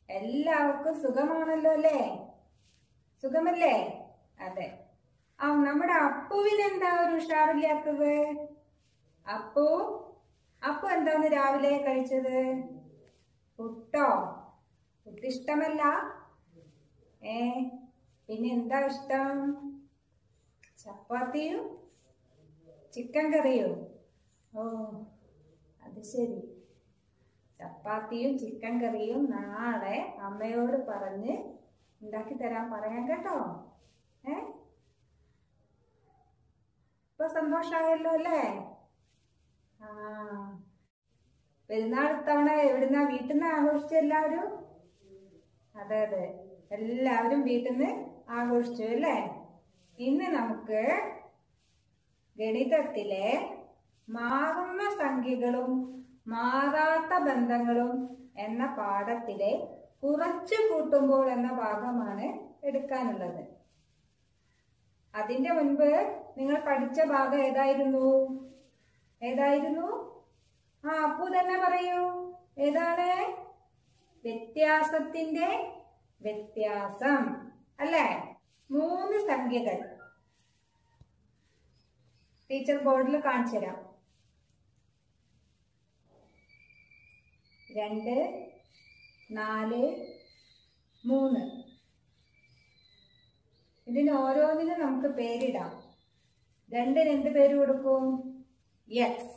എല്ലാവർക്കും സുഖമാണല്ലോ അല്ലേ സുഖമല്ലേ അതെ ആ നമ്മുടെ അപ്പുവിന് എന്താ ഒരു ഉഷാറില്ലാത്തത് അപ്പു അപ്പു എന്താന്ന് രാവിലെ കഴിച്ചത് പുട്ടോ പുട്ട് ഇഷ്ടമല്ല ഏ പിന്നെ എന്താ ഇഷ്ടം ചപ്പാത്തിയും ചിക്കൻ കറിയും ഓ അത് ശരി ചപ്പാത്തിയും ചിക്കൻ കറിയും നാളെ അമ്മയോട് പറഞ്ഞ് ഉണ്ടാക്കി തരാൻ പറയാം കേട്ടോ ഏ ഇപ്പൊ സന്തോഷായല്ലോ അല്ലേ ആ പെരുന്നാൾ ഇത്തവണ എവിടുന്നാ വീട്ടിൽ നിന്ന് ആഘോഷിച്ചു എല്ലാവരും അതെ അതെ എല്ലാവരും വീട്ടിൽ നിന്ന് ആഘോഷിച്ചു അല്ലേ ഇന്ന് നമുക്ക് ഗണിതത്തിലെ മാറുന്ന സംഖ്യകളും മാറാത്ത ബന്ധങ്ങളും എന്ന പാഠത്തിലെ കുറച്ചു കൂട്ടുമ്പോൾ എന്ന ഭാഗമാണ് എടുക്കാനുള്ളത് അതിന്റെ മുൻപ് നിങ്ങൾ പഠിച്ച ഭാഗം ഏതായിരുന്നു ഏതായിരുന്നു ആ അപ്പു തന്നെ പറയൂ ഏതാണ് വ്യത്യാസത്തിന്റെ വ്യത്യാസം അല്ലേ മൂന്ന് സംഖ്യകൾ ടീച്ചർ ബോർഡിൽ കാണിച്ചു തരാം രണ്ട് നാല് മൂന്ന് ഇതിന് ഓരോന്നിനും നമുക്ക് പേരിടാം രണ്ടിന് എന്ത് പേര് കൊടുക്കും എക്സ്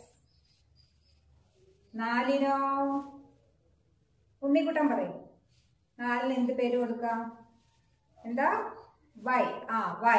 നാലിനോ ഉണ്ണിക്കുട്ടൻ പറയും നാലിന് എന്ത് പേര് കൊടുക്കാം എന്താ വൈ ആ വൈ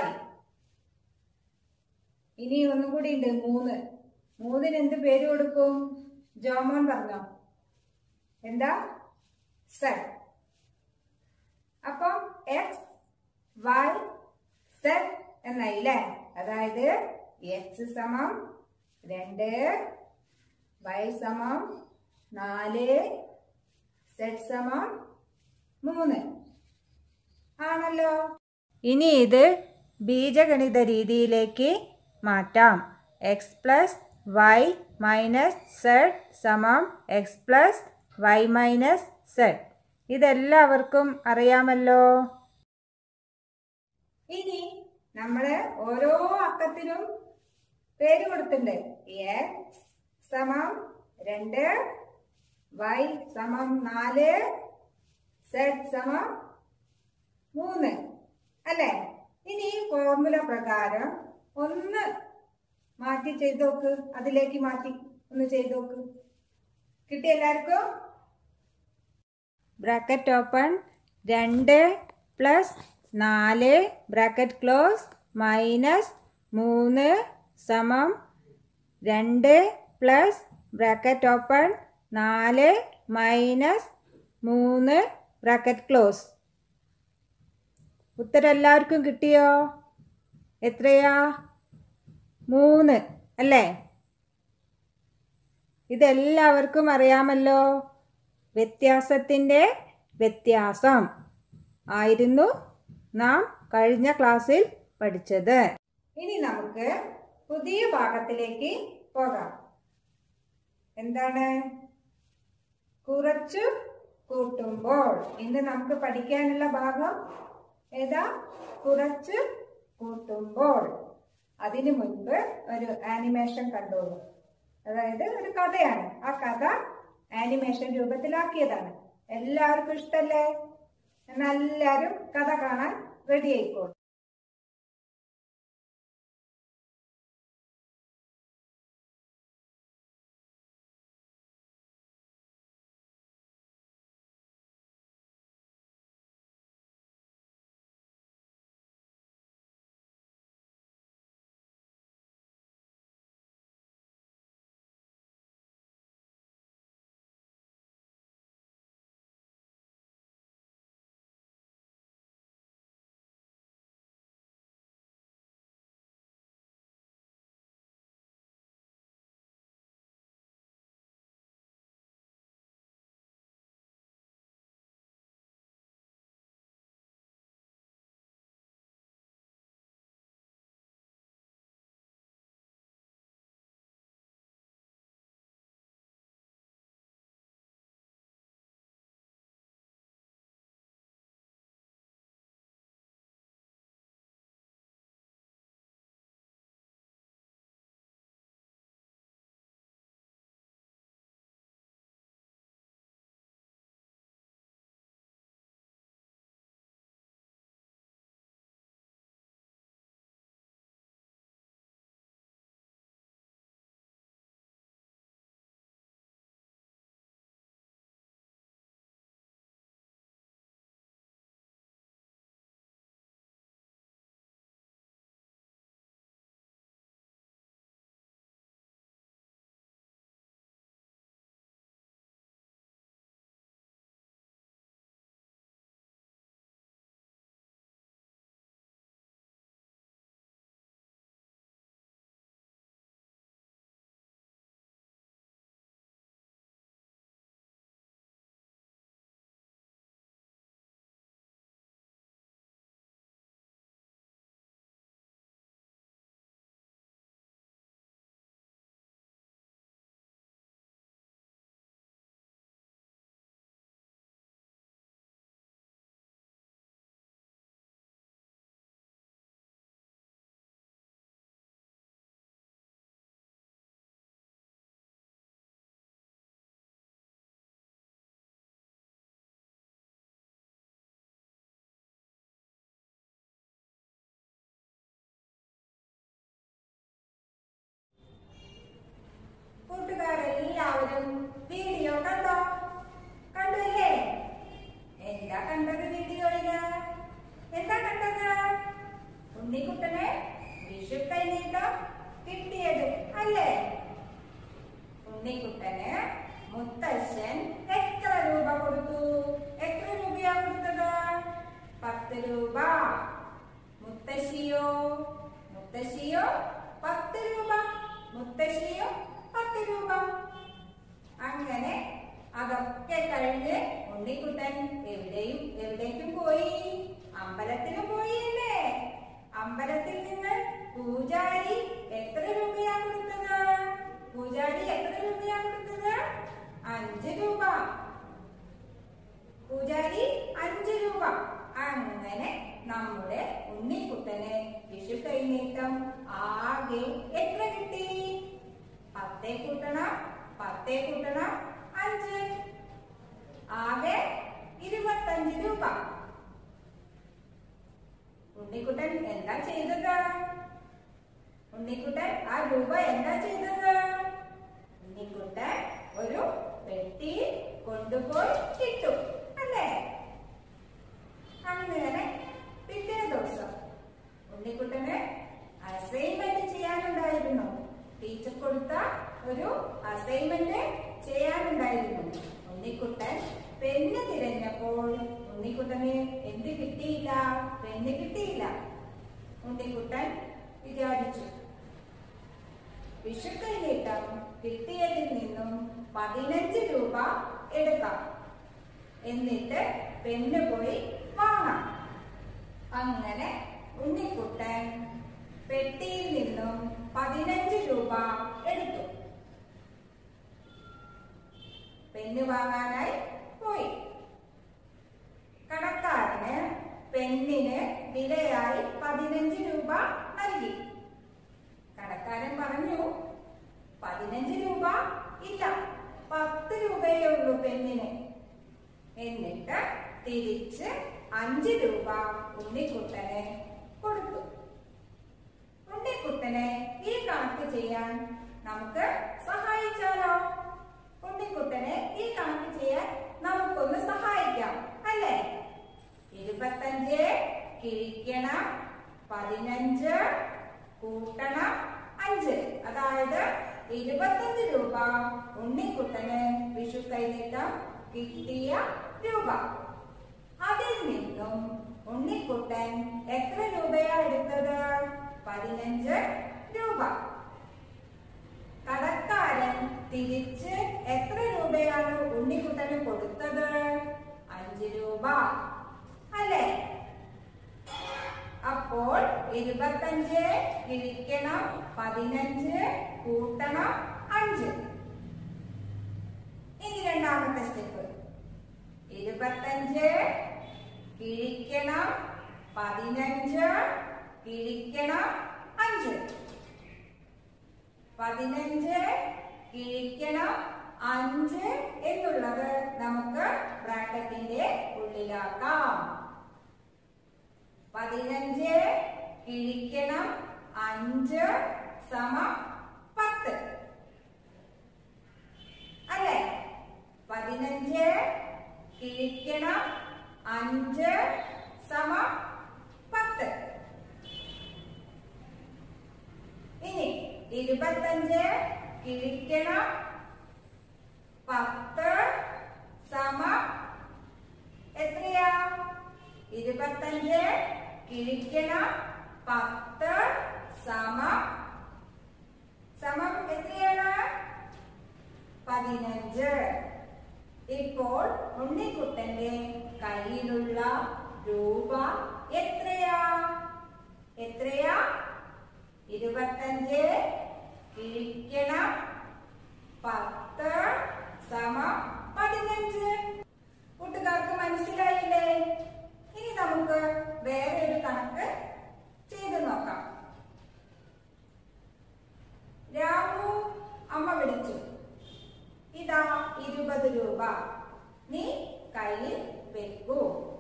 ഇനി ഒന്നും കൂടി ഉണ്ട് മൂന്ന് മൂന്നിന് എന്ത് പേര് കൊടുക്കും ജോമോൻ പറഞ്ഞോ എന്താ സെഡ് അപ്പം എക്സ് വൈ സെഡ് എന്നായില്ലേ അതായത് എക്സ് സമം രണ്ട് വൈ സമം നാല് സെഡ് സമം മൂന്ന് ആണല്ലോ ഇനി ഇത് ബീജഗണിത രീതിയിലേക്ക് മാറ്റാം X plus Y minus Z സമം X plus Y minus Z ഇതെല്ലാവർക്കും അറിയാമല്ലോ ഇനി നമ്മള് ഓരോ അക്കത്തിനും പേര് കൊടുത്തിട്ടുണ്ട് എക്സ് സമം രണ്ട് വൈ സമം നാല് സെഡ് സമം മൂന്ന് അല്ലേ ഇനി ഈ ഫോർമുല പ്രകാരം ഒന്ന് മാറ്റി ചെയ്ത് നോക്ക് അതിലേക്ക് മാറ്റി ഒന്ന് ചെയ്ത് നോക്ക് കിട്ടി എല്ലാവർക്കും ബ്രാക്കറ്റ് ഓപ്പൺ രണ്ട് പ്ലസ് നാല് ബ്രാക്കറ്റ് ക്ലോസ് മൈനസ് മൂന്ന് സമം രണ്ട് പ്ലസ് ബ്രാക്കറ്റ് ഓപ്പൺ നാല് മൈനസ് മൂന്ന് ബ്രാക്കറ്റ് ക്ലോസ് ഉത്തരം എല്ലാവർക്കും കിട്ടിയോ എത്രയാ മൂന്ന് അല്ലേ ഇതെല്ലാവർക്കും അറിയാമല്ലോ വ്യത്യാസത്തിൻ്റെ വ്യത്യാസം ആയിരുന്നു നാം കഴിഞ്ഞ ക്ലാസ്സിൽ പഠിച്ചത് ഇനി നമുക്ക് പുതിയ ഭാഗത്തിലേക്ക് പോകാം എന്താണ് കുറച്ചു കൂട്ടുമ്പോൾ ഇന്ന് നമുക്ക് പഠിക്കാനുള്ള ഭാഗം ഏതാ കുറച്ച് കൂട്ടുമ്പോൾ അതിനു മുൻപ് ഒരു ആനിമേഷൻ കണ്ടോളൂ അതായത് ഒരു കഥയാണ് ആ കഥ ആനിമേഷൻ രൂപത്തിലാക്കിയതാണ് എല്ലാവർക്കും ഇഷ്ടല്ലേ എന്നാൽ എല്ലാവരും കഥ കാണാൻ റെഡി ആയിക്കോളും മുത്തശ്ശിയോ പത്ത് രൂപ മുത്തശ്ശിയോ പത്ത് രൂപ അങ്ങനെ അതൊക്കെ കഴിഞ്ഞ് ഉണ്ണിക്കുട്ടൻ എവിടെയും എവിടേക്കും പോയി അമ്പലത്തിന് പോയി അല്ലേ അമ്പലത്തിൽ നിന്ന് പൂജാരി എത്ര രൂപയാ കൊടുത്തത് പൂജാരി എത്ര രൂപയാ കൊടുത്തത് അഞ്ച് രൂപ പൂജാരി അഞ്ച് രൂപ അങ്ങനെ നമ്മുടെ ഉണ്ണിക്കുട്ടന് വിഷു കൈനീട്ടം ആകെ എത്ര കിട്ടി പത്തേ കൂട്ടണം പത്തേ കൂട്ടണം അഞ്ച് ആകെ ഇരുപത്തഞ്ച് രൂപ ഉണ്ണിക്കുട്ടൻ എന്താ ചെയ്തത് ഉണ്ണിക്കുട്ടൻ ആ രൂപ എന്താ ചെയ്തത് ഉണ്ണിക്കുട്ടൻ ഒരു പെട്ടി കൊണ്ടുപോയി ഇട്ടു അല്ലേ അങ്ങനെ പിറ്റേ ദിവസം ഉണ്ണിക്കുട്ടന് അസൈൻമെന്റ് ചെയ്യാനുണ്ടായിരുന്നു ടീച്ചർ കൊടുത്ത ഒരു അസൈൻമെന്റ് ചെയ്യാനുണ്ടായിരുന്നു ഉണ്ണിക്കുട്ടൻ പെണ്ണ് തിരഞ്ഞപ്പോൾ ഉണ്ണിക്കുട്ടന് എന്ത് കിട്ടിയില്ല പെണ്ണ് കിട്ടിയില്ല ഉണ്ണിക്കുട്ടൻ വിചാരിച്ചു വിഷുക്കൈനീട്ടം കിട്ടിയതിൽ നിന്നും പതിനഞ്ച് രൂപ എടുക്കാം എന്നിട്ട് പെണ്ണ് പോയി വാങ്ങാം അങ്ങനെ ഉണ്ണിക്കുട്ടൻ പെട്ടിയിൽ നിന്നും പതിനഞ്ച് രൂപ എടുത്തു പെണ്ണ് വാങ്ങാനായി പോയി കടക്കാരന് പെണ്ണിന് വിലയായി പതിനഞ്ച് രൂപ നൽകി കടക്കാരൻ പറഞ്ഞു പതിനഞ്ച് രൂപ ഇല്ല പത്ത് രൂപയേ ഉള്ളൂ പെണ്ണിന് എന്നിട്ട് തിരിച്ച് അഞ്ച് രൂപ ഉണ്ണിക്കുട്ടന് കൊടുത്തു ഉണ്ണിക്കുട്ടനെ ഈ കണക്ക് ചെയ്യാൻ നമുക്ക് സഹായിച്ചാലോ ഉണ്ണിക്കുട്ടനെ ഈ കണക്ക് ചെയ്യാൻ നമുക്കൊന്ന് സഹായിക്കാം അല്ലേ ഇരുപത്തഞ്ച് കിഴിക്കണം പതിനഞ്ച് കൂട്ടണം അഞ്ച് അതായത് ഇരുപത്തഞ്ച് രൂപ ഉണ്ണിക്കുട്ടന് വിഷു കൈനീട്ടം കിട്ടിയ രൂപ അതിൽ നിന്നും ഉണ്ണിക്കുട്ടൻ എത്ര രൂപയാ എടുത്തത് പതിനഞ്ച് രൂപ കടക്കാരൻ തിരിച്ച് എത്ര രൂപയാണ് ഉണ്ണിക്കുട്ടന് കൊടുത്തത് അഞ്ച് രൂപ അല്ലേ അപ്പോൾ ഇരുപത്തഞ്ച് കിഴിക്കണം പതിനഞ്ച് കൂട്ടണം അഞ്ച് ഇനി രണ്ടാമത്തെ സ്റ്റെപ്പ് ഇരുപത്തഞ്ച് കിഴിക്കണം പതിനഞ്ച് കിഴിക്കണം അഞ്ച് പതിനഞ്ച് കിഴിക്കണം അഞ്ച് എന്നുള്ളത് നമുക്ക് ബ്രാക്കറ്റിന്റെ ഉള്ളിലാക്കാം പതിനഞ്ച് കിഴിക്കണം അഞ്ച് സമം പത്ത് അല്ലേ പതിനഞ്ച് കിഴിക്കണം അഞ്ച് സമം പത്ത് ഇനി ഇരുപത്തഞ്ച് കിഴിക്കണം പത്ത് സമം എത്രയാ ഇരുപത്തഞ്ച് കിഴിക്കണം പത്ത് സമം സമം എത്രയാണ് പതിനഞ്ച് ഇപ്പോൾ ഉണ്ണിക്കുട്ടന്റെ കയ്യിലുള്ള രൂപ എത്രയാ എത്രയാ ഇരുപത്തഞ്ച് കിഴിക്കണം പത്ത് സമം പതിനഞ്ച് കൂട്ടുകാർക്ക് മനസ്സിലായില്ലേ ഇനി നമുക്ക് വേറെ ഒരു കണക്ക് ചെയ്തു നോക്കാം രാമു അമ്മ വിളിച്ചു ഇതാ ഇരുപത് രൂപ നീ കയ്യിൽ വെക്കൂ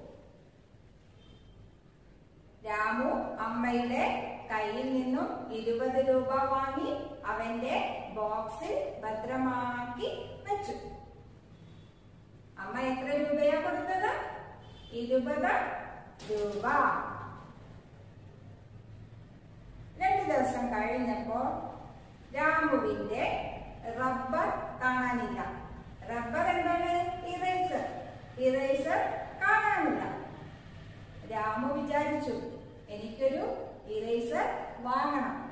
രാമു അമ്മയുടെ കയ്യിൽ നിന്നും ഇരുപത് രൂപ വാങ്ങി അവന്റെ ബോക്സിൽ ഭദ്രമാക്കി വെച്ചു അമ്മ എത്ര രൂപയാ കൊടുത്തത് ഇരുപത് രൂപ രണ്ടു ദിവസം കഴിഞ്ഞപ്പോ രാമുവിന്റെ റബ്ബർ കാണാനില്ല റബ്ബർ എന്താണ് ഇറേസർ ഇറേസർ കാണാനില്ല രാമു വിചാരിച്ചു എനിക്കൊരു ഇറേസർ വാങ്ങണം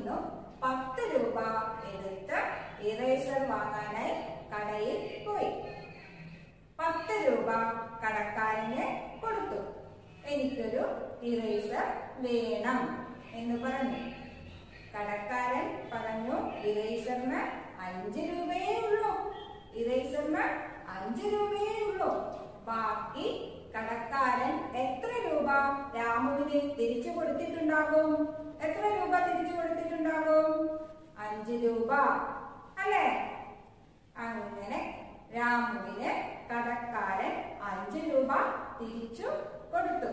നിന്നും പത്ത് രൂപ എടുത്ത് ഇറേസർ വാങ്ങാനായി കടയിൽ പോയി പത്ത് രൂപ കടക്കാരന് കൊടുത്തു എനിക്കൊരു ഇറേസർ വേണം എന്ന് പറഞ്ഞു കടക്കാരൻ പറഞ്ഞു ഇറേസറിന് അഞ്ച് രൂപയേ ഉള്ളൂ ഇറേസറിന് അഞ്ച് രൂപയേ ഉള്ളൂ ബാക്കി കടക്കാരൻ എത്ര രൂപ രാമുവിന് തിരിച്ചു കൊടുത്തിട്ടുണ്ടാകും എത്ര രൂപ തിരിച്ചു കൊടുത്തിട്ടുണ്ടാകും അഞ്ച് രൂപ അല്ലേ അങ്ങനെ രാമുവിന് കടക്കാരൻ അഞ്ച് രൂപ തിരിച്ചു കൊടുത്തു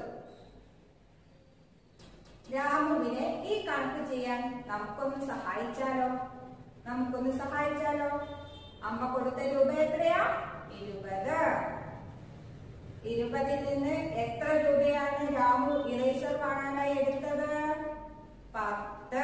രാമുവിനെ ഈ കണക്ക് ചെയ്യാൻ നമുക്കൊന്ന് സഹായിച്ചാലോ നമുക്കൊന്ന് സഹായിച്ചാലോ അമ്മ കൊടുത്ത രൂപ എത്രയാ ഇരുപത് ഇരുപതിൽ നിന്ന് എത്ര രൂപയാണ് രാമു ഇറേസർ വാങ്ങാനായി എടുത്തത് പത്ത്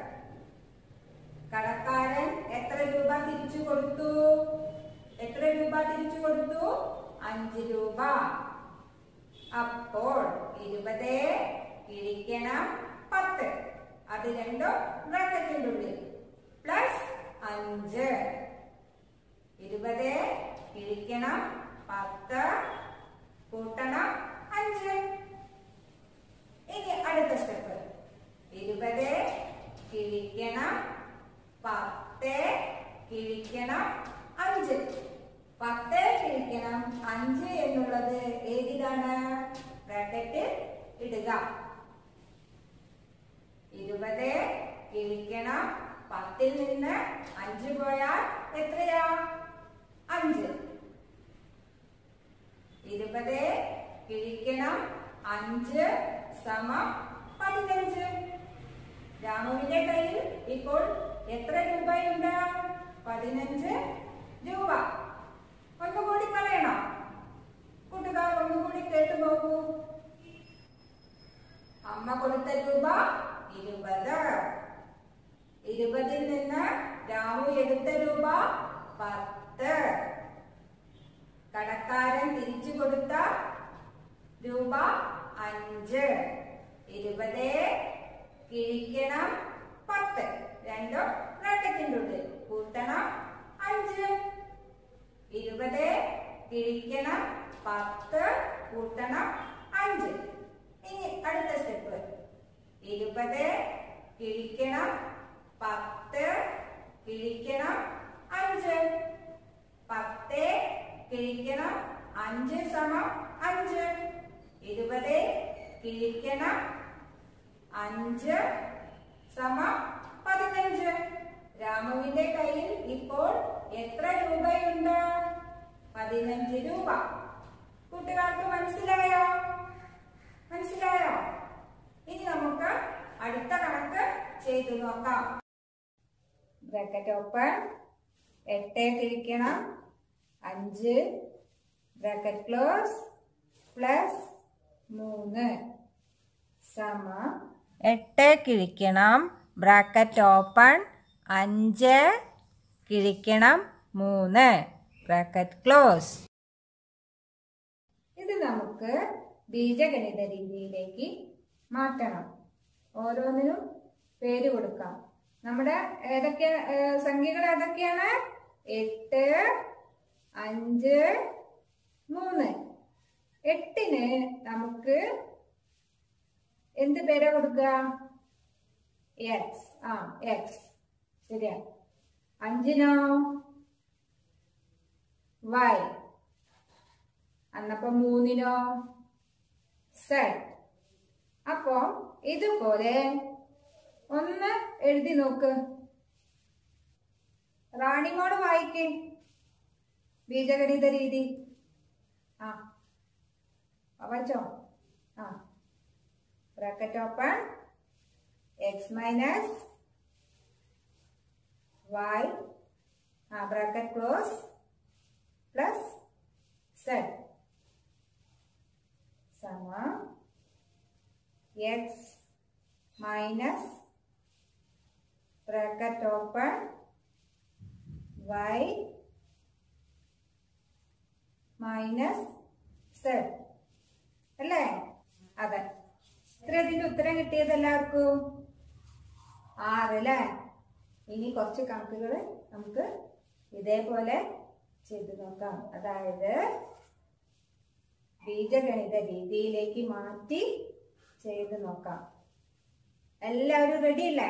കടക്കാരൻ എത്ര രൂപ തിരിച്ചു കൊടുത്തു എത്ര രൂപ തിരിച്ചു കൊടുത്തു അഞ്ച് രൂപ അപ്പോൾ ഇരുപത് ഇരിക്കണം പത്ത് അത് രണ്ടും ബ്രാക്കറ്റിന്റെ ഉള്ളിൽ പ്ലസ് അഞ്ച് ഇരുപത് ഇരിക്കണം പത്ത് കൂട്ടണം അഞ്ച് ഇനി അടുത്ത സ്റ്റെപ്പ് ഇരുപത് കിഴിക്കണം പത്ത് കിഴിക്കണം അഞ്ച് പത്ത് കിഴിക്കണം അഞ്ച് എന്നുള്ളത് ഏതിലാണ് ബ്രാക്കറ്റിൽ ഇടുക ഇരുപത് കിഴിക്കണം പത്തിൽ നിന്ന് അഞ്ച് പോയാൽ എത്രയാ അഞ്ച് ഇരുപത് കിഴിക്കണം അഞ്ച് സമം പതിനഞ്ച് രാമുവിന്റെ കയ്യിൽ ഇപ്പോൾ എത്ര രൂപയുണ്ട് പതിനഞ്ച് രൂപ ഒന്നുകൂടി പറയണം കൂട്ടുകാർ ഒന്നുകൂടി കേട്ടു നോക്കൂ അമ്മ കൊടുത്ത രൂപ ഇരുപത് ഇരുപതിൽ നിന്ന് രാമു എടുത്ത രൂപ പത്ത് കടക്കാരൻ തിരിച്ചു കൊടുത്ത രൂപ അഞ്ച് ഇരുപത് കിഴിക്കണം പത്ത് രണ്ടും ബ്രാക്കറ്റിന്റെ ഉള്ളിൽ കൂട്ടണം അഞ്ച് ഇരുപത് കിഴിക്കണം പത്ത് കൂട്ടണം അഞ്ച് ഇനി അടുത്ത സ്റ്റെപ്പ് ഇരുപത് കിഴിക്കണം പത്ത് കിഴിക്കണം അഞ്ച് പത്ത് കിഴിക്കണം അഞ്ച് സമം അഞ്ച് ഇരുപത് കിഴിക്കണം അഞ്ച് സമം പതിനഞ്ച് രാമുവിന്റെ കയ്യിൽ ഇപ്പോൾ എത്ര രൂപയുണ്ട് പതിനഞ്ച് രൂപ കൂട്ടുകാർക്ക് മനസ്സിലായോ മനസ്സിലായോ ഇനി നമുക്ക് അടുത്ത കണക്ക് ചെയ്തു നോക്കാം ബ്രാക്കറ്റ് ഓപ്പൺ എട്ട് കിഴിക്കണം അഞ്ച് ബ്രാക്കറ്റ് ക്ലോസ് പ്ലസ് മൂന്ന് സമം എട്ട് കിഴിക്കണം ബ്രാക്കറ്റ് ഓപ്പൺ അഞ്ച് കിഴിക്കണം മൂന്ന് ബ്രാക്കറ്റ് ക്ലോസ് ഇത് നമുക്ക് ബീജഗണിത രീതിയിലേക്ക് മാറ്റണം ഓരോന്നിനും പേര് കൊടുക്കാം നമ്മുടെ ഏതൊക്കെ ഏഹ്, സംഖ്യകൾ ഏതൊക്കെയാണ് എട്ട് അഞ്ച് മൂന്ന് എട്ടിന് നമുക്ക് എന്ത് പേരാ കൊടുക്കുക എക്സ് ആ എക്സ് ശരിയാ അഞ്ചിനോ വൈ അന്നപ്പോ മൂന്നിനോ സെഡ് അപ്പോ ഇതുപോലെ ഒന്ന് എഴുതി നോക്ക് റാണിമോട് വായിക്ക് ബീജഗണിത രീതി ആ വായിച്ചോ ആ bracket open X minus Y ആ ബ്രാക്കറ്റ് ക്ലോസ് പ്ലസ് സെഡ് സമം X minus bracket open Y minus Z അല്ലേ അതെ ഇത്ര ഇതിന്റെ ഉത്തരം കിട്ടിയത് എല്ലാവർക്കും ആറ് അല്ലേ ഇനി കുറച്ച് കണക്കുകൾ നമുക്ക് ഇതേപോലെ ചെയ്തു നോക്കാം അതായത് ബീജഗണിത രീതിയിലേക്ക് മാറ്റി ചെയ്ത് നോക്കാം എല്ലാവരും റെഡി അല്ലേ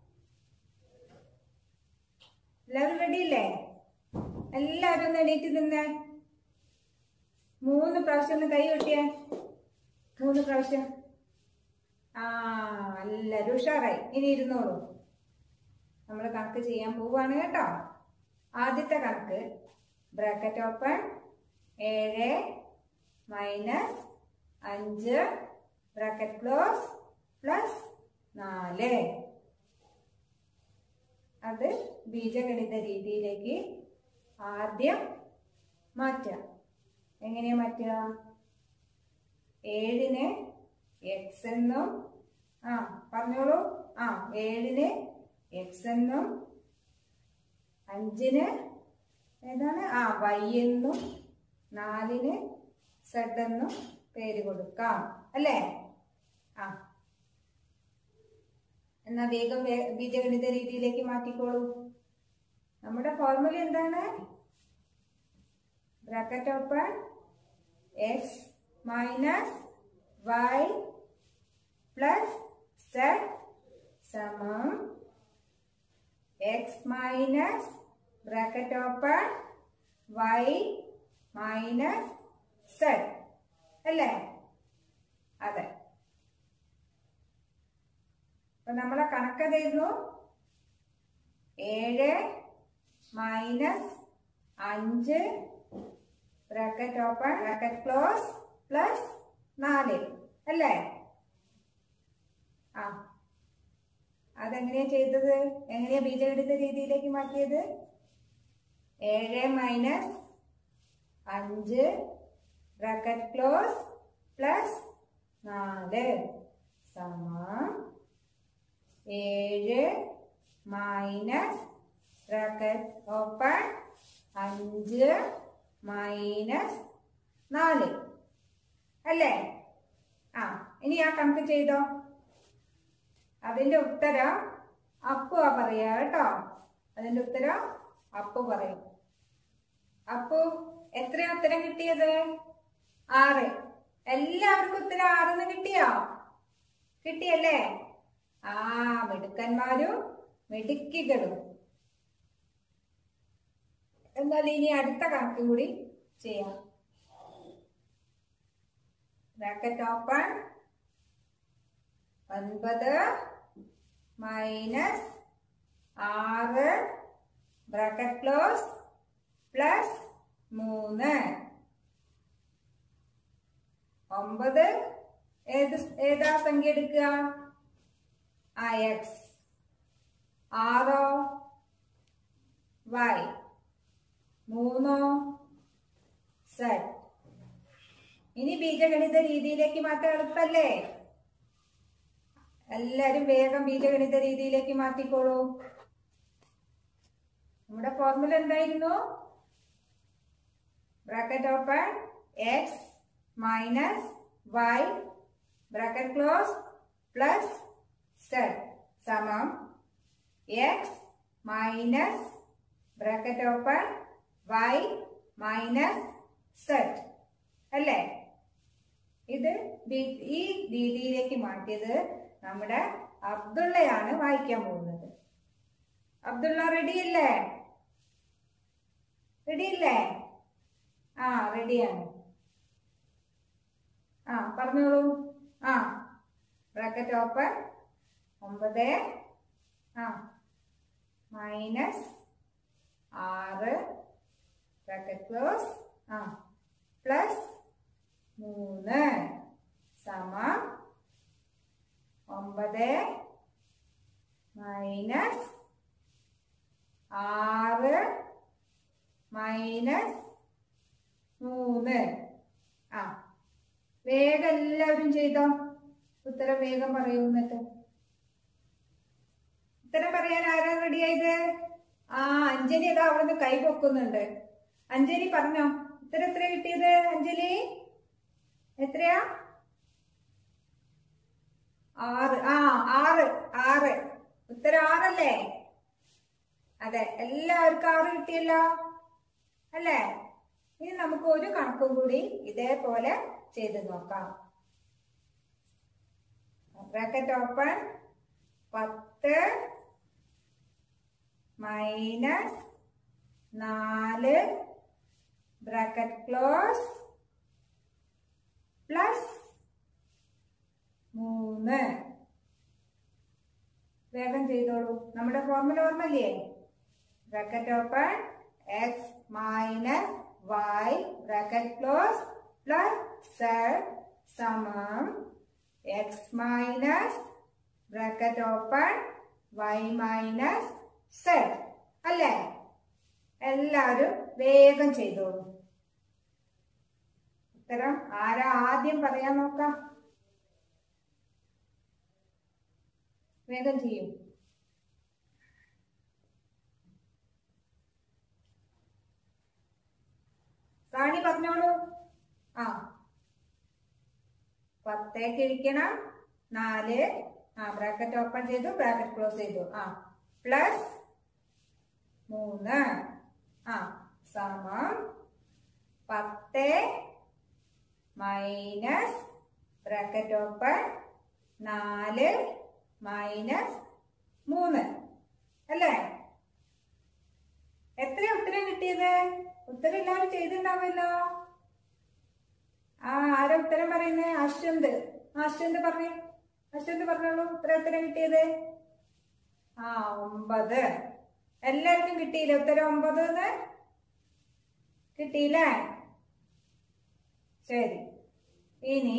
എല്ലാവരും റെഡി അല്ലേ എല്ലാവരും ഒന്ന് എണീറ്റ് നിന്നേ മൂന്ന് പ്രാവശ്യം ഒന്ന് കൈ കൊട്ടിയേ മൂന്ന് പ്രാവശ്യം ആ എല്ലാവരും ഉഷാറായി ഇനി ഇരുന്നോളൂ നമ്മൾ കണക്ക് ചെയ്യാൻ പോവാണ് കേട്ടോ ആദ്യത്തെ കണക്ക് ബ്രാക്കറ്റ് ഓപ്പൺ ഏഴ് മൈനസ് അഞ്ച് ബ്രാക്കറ്റ് ക്ലോസ് പ്ലസ് നാല് അത് ബീജഗണിത രീതിയിലേക്ക് ആദ്യം മാറ്റാം എങ്ങനെയാ മാറ്റുക ഏഴിന് എക്സ് എന്നും ആ പറഞ്ഞോളൂ ആ ഏഴിന് എക്സ് എന്നും അഞ്ചിന് ഏതാണ് ആ വൈ എന്നും നാലിന് സെഡ് എന്നും പേര് കൊടുക്കാം അല്ലേ ആ എന്നാ വേഗം വേ- ബീജഗണിത രീതിയിലേക്ക് മാറ്റിക്കോളൂ നമ്മുടെ ഫോർമുല എന്താണ് bracket open X minus Y plus Z സമം X minus bracket open Y minus Z അല്ലേ അതെ അപ്പൊ നമ്മളെ കണക്കതായിരുന്നു ഏഴ് മൈനസ് അഞ്ച് bracket open bracket close plus നാല് അല്ലേ ആ അതെങ്ങനെയാ ചെയ്തത് എങ്ങനെയാ ബീജഗണിത രീതിയിലേക്ക് മാറ്റിയത് ഏഴ് മൈനസ് അഞ്ച് ബ്രാക്കറ്റ് ക്ലോസ് പ്ലസ് നാല് സമം ഏഴ് മൈനസ് ബ്രാക്കറ്റ് ഓപ്പൺ അഞ്ച് മൈനസ് നാല് അല്ലേ ആ ഇനി ആ കണക്ക് ചെയ്തോ അതിന്റെ ഉത്തരം അപ്പു ആ പറയാ കേട്ടോ അതിന്റെ ഉത്തരം അപ്പു പറയും അപ്പു എത്രയാ ഉത്തരം കിട്ടിയത് ആറ് എല്ലാവർക്കും ഉത്തരം ആറെന്ന് കിട്ടിയോ കിട്ടിയല്ലേ ആ മിടുക്കന്മാരും മിടുക്കികളും എന്നാൽ ഇനി അടുത്ത കണക്ക് കൂടി ചെയ്യാം ബ്രാക്കറ്റ് ഓപ്പൺ ഒൻപത് മൈനസ് ആറ് ബ്രാക്കറ്റ് ക്ലോസ് പ്ലസ് മൂന്ന് ഒമ്പത് ഏത് ഏതാ സംഖ്യ എടുക്കുക ആ എക്സ് ആറോ വൈ മൂന്നോ സെഡ് ഇനി ബീജഗണിത രീതിയിലേക്ക് മാറ്റാൻ എളുപ്പല്ലേ എല്ലാരും വേഗം ബീജഗണിത രീതിയിലേക്ക് മാറ്റിക്കോളൂ നമ്മുടെ ഫോർമുല എന്തായിരുന്നു bracket open X minus Y bracket close plus Z സമം X minus bracket open Y minus Z അല്ലേ ഇത് ബി- ഈ രീതിയിലേക്ക് മാറ്റിയത് നമ്മുടെ അബ്ദുള്ളയാണ് വായിക്കാൻ പോകുന്നത് അബ്ദുള്ള റെഡി അല്ലേ റെഡി അല്ലേ ആ റെഡിയാണ് ആ പറഞ്ഞോളൂ ആ ബ്രാക്കറ്റ് ഓപ്പൺ ഒമ്പത് ആ മൈനസ് ആറ് ബ്രാക്കറ്റ് ക്ലോസ് ആ പ്ലസ് മൂന്ന് സമം ഒമ്പത് മൈനസ് ആറ് മൈനസ് മൂന്ന് ആ വേഗം എല്ലാവരും ചെയ്തോ ഉത്തരം വേഗം പറയൂ എന്നിട്ട് ഉത്തരം പറയാൻ ആരാ റെഡി ആയത് ആ അഞ്ജലി ഇതാ അവിടുന്ന് കൈ പൊക്കുന്നുണ്ട് അഞ്ജലി പറഞ്ഞോ ഉത്തരം എത്ര കിട്ടിയത് അഞ്ജലി എത്രയാ ആറ് ആ ആറ് ആറ് ഉത്തരം ആറല്ലേ അതെ എല്ലാവർക്കും ആറ് കിട്ടിയല്ലോ അല്ലേ ഇനി നമുക്ക് ഒരു കണക്കും കൂടി ഇതേപോലെ ചെയ്ത് നോക്കാം ബ്രാക്കറ്റ് ഓപ്പൺ പത്ത് മൈനസ് നാല് ബ്രാക്കറ്റ് ക്ലോസ് പ്ലസ് മൂന്ന് വേഗം ചെയ്തോളൂ നമ്മുടെ ഫോർമുല ഓർമ്മല്ലേ bracket open X minus Y bracket close plus Z സമം X minus bracket open Y minus Z അല്ലേ എല്ലാവരും വേഗം ചെയ്തോളൂ ഉത്തരം ആരാ ആദ്യം പറയാൻ നോക്കാം വേഗം ചെയ്യും റാണി പറഞ്ഞോളൂ ആ പത്തേക്ക് ഇരിക്കണം നാല് ആ ബ്രാക്കറ്റ് ഓപ്പൺ ചെയ്തു ബ്രാക്കറ്റ് ക്ലോസ് ചെയ്തു ആ പ്ലസ് മൂന്ന് ആ സമം പത്ത് മൈനസ് ബ്രാക്കറ്റ് ഓപ്പൺ നാല് മൈനസ് മൂന്ന് അല്ലേ എത്ര ഉത്തരം കിട്ടിയത് ഉത്തരം എല്ലാവരും ചെയ്തിട്ടുണ്ടാവുമല്ലോ ആ ആരാ ഉത്തരം പറയുന്നേ അശ്വന്ത് ആ അശ്വന്ത് പറഞ്ഞേ അശ്വന്ത് പറഞ്ഞോളൂ ഉത്തരം ഉത്തരം കിട്ടിയത് ആ ഒമ്പത് എല്ലാവർക്കും കിട്ടിയില്ലേ ഉത്തരം ഒമ്പത് എന്ന് കിട്ടിയില്ലേ ശരി ഇനി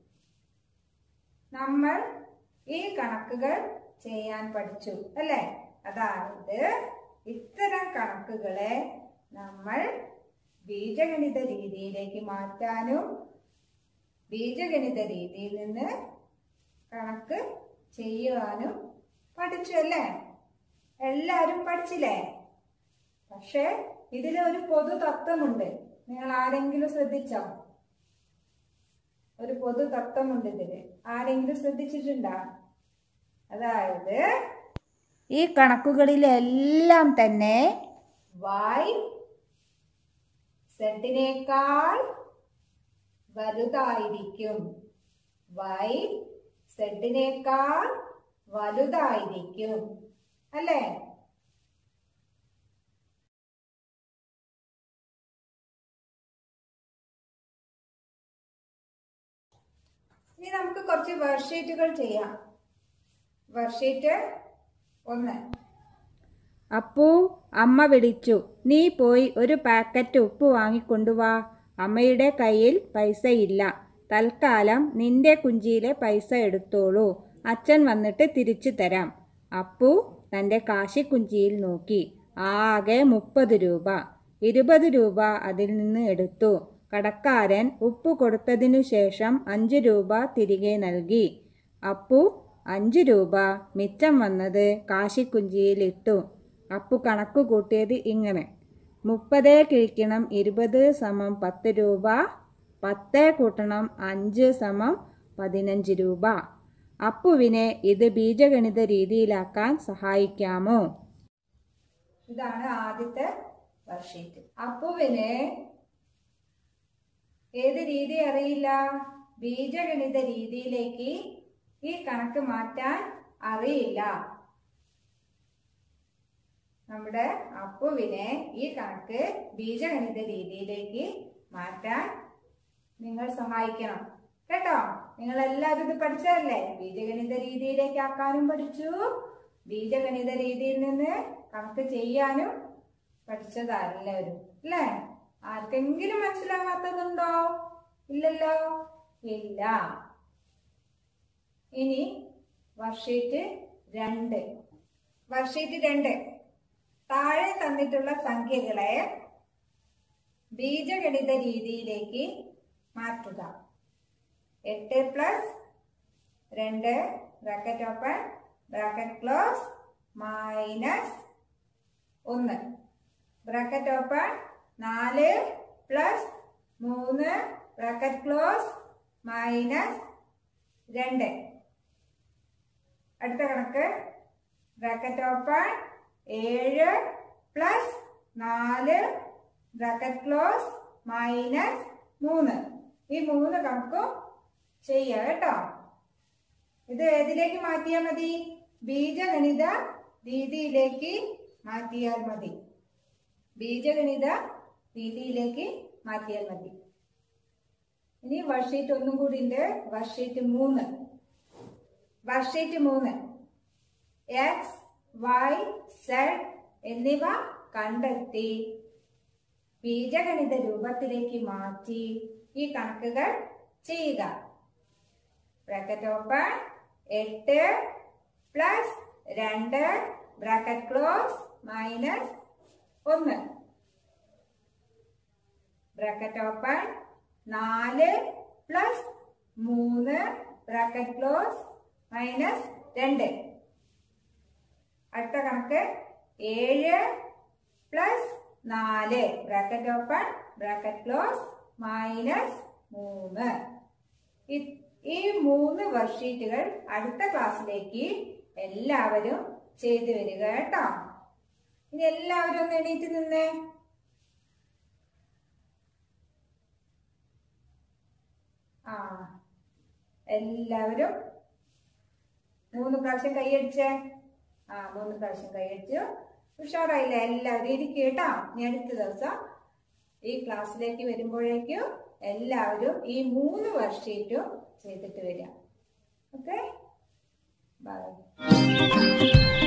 നമ്മൾ ഈ കണക്കുകൾ ചെയ്യാൻ പഠിച്ചു അല്ലേ അതായത് ഇത്തരം കണക്കുകളെ നമ്മൾ ബീജഗണിത രീതിയിലേക്ക് മാറ്റാനും ബീജഗണിത രീതിയിൽ നിന്ന് കണക്ക് ചെയ്യുവാനും പഠിച്ചു അല്ലേ എല്ലാവരും പഠിച്ചില്ലേ പക്ഷെ ഇതിലൊരു പൊതു തത്വമുണ്ട് നിങ്ങൾ ആരെങ്കിലും ശ്രദ്ധിച്ചോ ഒരു പൊതു തത്വമുണ്ട് ഇതില് ആരെങ്കിലും ശ്രദ്ധിച്ചിട്ടുണ്ടോ അതായത് ഈ കണക്കുകളിലെല്ലാം തന്നെ y സെഡിനേക്കാൾ വലുതായിരിക്കും y സെഡിനേക്കാൾ വലുതായിരിക്കും അല്ലേ ഇനി നമുക്ക് കുറച്ച് വർക്ക്ഷീറ്റുകൾ ചെയ്യാം വർക്ക്ഷീറ്റ് ഒന്ന് അപ്പു അമ്മ വിളിച്ചു നീ പോയി ഒരു പാക്കറ്റ് ഉപ്പ് വാങ്ങിക്കൊണ്ടുവാ അമ്മയുടെ കയ്യിൽ പൈസയില്ല തൽക്കാലം നിന്റെ കുഞ്ചിയിലെ പൈസ എടുത്തോളൂ അച്ഛൻ വന്നിട്ട് തിരിച്ചു തരാം അപ്പു തൻ്റെ കാശിക്കുഞ്ചിയിൽ നോക്കി ആകെ മുപ്പത് രൂപ ഇരുപത് രൂപ അതിൽ നിന്ന് എടുത്തു കടക്കാരൻ ഉപ്പ് കൊടുത്തതിനു ശേഷം അഞ്ച് രൂപ തിരികെ നൽകി അപ്പു അഞ്ച് രൂപ മിച്ചം വന്നത് കാശിക്കുഞ്ചിയിലിട്ടു അപ്പു കണക്ക് കൂട്ടിയത് ഇങ്ങനെ മുപ്പത് കിഴിക്കണം ഇരുപത് സമം പത്ത് രൂപ പത്ത് കൂട്ടണം അഞ്ച് സമം പതിനഞ്ച് രൂപ അപ്പുവിനെ ഇത് ബീജഗണിത രീതിയിലാക്കാൻ സഹായിക്കാമോ ഇതാണ് ആദ്യത്തെ വർക്ക്ഷീറ്റ് അപ്പുവിന് ഏത് രീതി അറിയില്ല ബീജഗണിത രീതിയിലേക്ക് ഈ കണക്ക് മാറ്റാൻ അറിയില്ല നമ്മുടെ അപ്പുവിനെ ഈ കണക്ക് ബീജഗണിത രീതിയിലേക്ക് മാറ്റാൻ നിങ്ങൾ സഹായിക്കണം കേട്ടോ നിങ്ങൾ എല്ലാവരും ഇത് പഠിച്ചതല്ലേ ബീജഗണിത രീതിയിലേക്ക് ആക്കാനും പഠിച്ചു ബീജഗണിത രീതിയിൽ നിന്ന് കണക്ക് ചെയ്യാനും പഠിച്ചതാ എല്ലാവരും അല്ലേ ആർക്കെങ്കിലും മനസ്സിലാകാത്തതുണ്ടോ ഇല്ലല്ലോ ഇല്ല ഇനി വർഷീറ്റ് രണ്ട് വർഷീറ്റ് രണ്ട് താഴെ തന്നിട്ടുള്ള സംഖ്യകളെ ബീജഗണിത രീതിയിലേക്ക് മാറ്റുക എട്ട് പ്ലസ് രണ്ട് bracket open bracket close minus ഒന്ന് ബ്രാക്കറ്റ് ഓപ്പൺ നാല് പ്ലസ് മൂന്ന് ബ്രാക്കറ്റ് ക്ലോസ് മൈനസ് രണ്ട് അടുത്ത കണക്ക് ബ്രാക്കറ്റ് ഓപ്പൺ ഏഴ് പ്ലസ് നാല് ബ്രാക്കറ്റ് ക്ലോസ് മൈനസ് മൂന്ന് ഈ മൂന്ന് കണക്കും ചെയ്യുക കേട്ടോ ഇത് ഏതിലേക്ക് മാറ്റിയാൽ മതി ബീജഗണിത രീതിയിലേക്ക് മാറ്റിയാൽ മതി ബീജഗണിത രീതിയിലേക്ക് മാറ്റിയാൽ മതി ഇനി വർഷീറ്റ് ഒന്നും കൂടി ഉണ്ട് വർഷീറ്റ് മൂന്ന് വർഷീറ്റ് മൂന്ന് എക്സ് വൈ സെഡ് എന്നിവ കണ്ടെത്തി ബീജഗണിത രൂപത്തിലേക്ക് മാറ്റി ഈ കണക്കുകൾ ചെയ്യുക ബ്രാക്കറ്റ് ഓപ്പൺ എട്ട് പ്ലസ് രണ്ട് ബ്രാക്കറ്റ് ക്ലോസ് മൈനസ് ഒന്ന് ബ്രാക്കറ്റ് ഓപ്പൺ നാല് പ്ലസ് മൂന്ന് ബ്രാക്കറ്റ് ക്ലോസ് മൈനസ് രണ്ട് അടുത്ത കണക്ക് ഏഴ് പ്ലസ് നാല് bracket open bracket close minus മൂന്ന് ഇ- ഈ മൂന്ന് വർക്ക്ഷീറ്റുകൾ അടുത്ത ക്ലാസ്സിലേക്ക് എല്ലാവരും ചെയ്തു വരിക കേട്ടോ ഇനി എല്ലാവരും ഒന്ന് എണീറ്റ് നിന്നേ ആ എല്ലാവരും മൂന്ന് പ്രാവശ്യം കൈയടിച്ചേ ആ മൂന്ന് പ്രാവശ്യം കൈയടിച്ചു ഉഷാറായില്ല എല്ലാവരും ഇരിക്കും കേട്ടോ ഇനി അടുത്ത ദിവസം ഈ ക്ലാസ്സിലേക്ക് വരുമ്പോഴേക്കും എല്ലാവരും ഈ മൂന്ന് വർഷീറ്റും ചെയ്തിട്ട് വരിക ഓക്കെ ബൈ